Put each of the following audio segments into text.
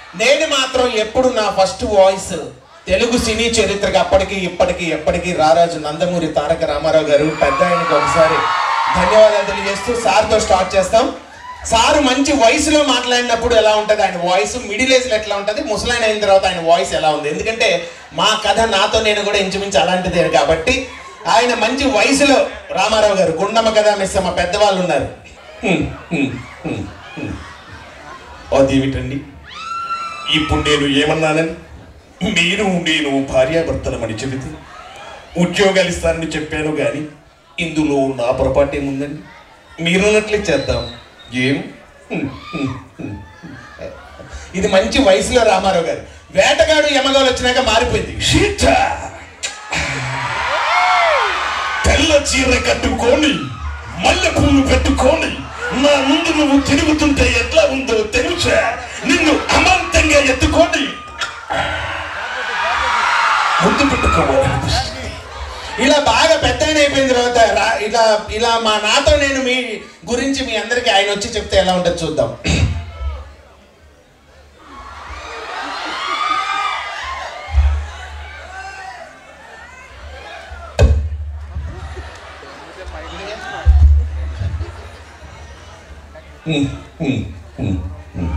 నేను మాత్రం ఎప్పుడు నా ఫస్ట్ వాయిస్ తెలుగు సినీ చరిత్రకి అప్పటికి ఇప్పటికి ఎప్పటికీ రారాజు నందమూరి తారక రామారావు గారు పెద్ద ఆయనకి ఒకసారి ధన్యవాదాలు తెలియజేస్తూ సార్తో స్టార్ట్ చేస్తాం సార్ మంచి వయసులో మాట్లాడినప్పుడు ఎలా ఉంటుంది ఆయన వాయిస్ మిడిల్ ఏజ్లో ఎట్లా ఉంటుంది ముసలాయన అయిన తర్వాత ఆయన వాయిస్ ఎలా ఉంది ఎందుకంటే మా కథ నాతో నేను కూడా ఇంచుమించు అలాంటిదే కాబట్టి ఆయన మంచి వయసులో రామారావు గారు గుండమ్మ కథ మిస్ మా పెద్దవాళ్ళు ఉన్నారు హ్మ్, హ్మ్, హ్మ్, హ్మ్. అదేమిటండి ఇప్పుడు నేను ఏమన్నానని మీరు నేను భార్యాభర్తలమని చెబితే ఉద్యోగాలు ఇస్తానని చెప్పాను కానీ ఇందులో నా పొరపాటు ఏముందండి మీరున్నట్లే చేద్దాం ఏం హ్మ్, హ్మ్, హ్మ్. ఇది మంచి వయసులో రామారావు గారు వేటగాడు యమగోలు వచ్చినాక మారిపోయింది సీత తెల్ల చీర కట్టుకొని మల్లె పూలు పెట్టుకొని నా ముందు నువ్వు తిరుగుతుంటే ఎట్లా ఉందో తెలుసా నిన్ను అమాంతంగా ఎత్తుకొని ముందు పెట్టుకోవాలనిపిస్తుంది ఇలా బాగా పెద్ద ఆయన అయిపోయిన తర్వాత రా- ఇలా ఇలా మా నాతో నేను మీ గురించి మీ అందరికి ఆయన వచ్చి చెప్తే ఎలా ఉంటుంది చూద్దాం హ్మ్, హ్మ్, హ్మ్, హ్మ్.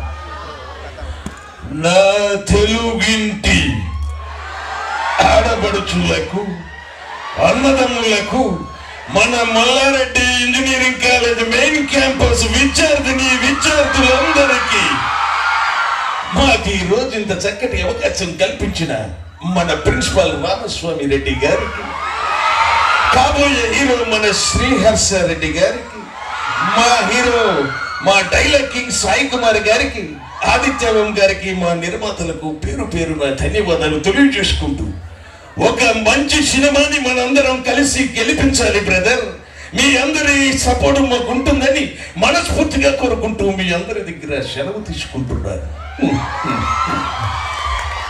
నా తెలుగింటి ఆడబడుచులకు అన్నదమ్ములకు మన Mallareddy engineering college main campus విద్యార్థిని విద్యార్థులందరికీ మాకు ఈ రోజు ఇంత చక్కటి అవకాశం కల్పించిన మన ప్రిన్సిపాల్ రామస్వామి రెడ్డి గారికి కాబోయే హీరో మన శ్రీహర్ష రెడ్డి గారికి మా హీరో మా డైలాగ్ కింగ్ సాయి కుమార్ గారికి ఆదిత్యవం గారికి మా నిర్మాతలకు పేరు పేరున ధన్యవాదాలు తెలియజేసుకుంటూ ఒక మంచి సినిమాని మనందరం కలిసి గెలిపించాలి బ్రదర్ మీ అందరి సపోర్ట్ మాకు ఉంటుందని మనస్ఫూర్తిగా కోరుకుంటూ మీ అందరి దగ్గర సెలవు తీసుకుంటున్నాను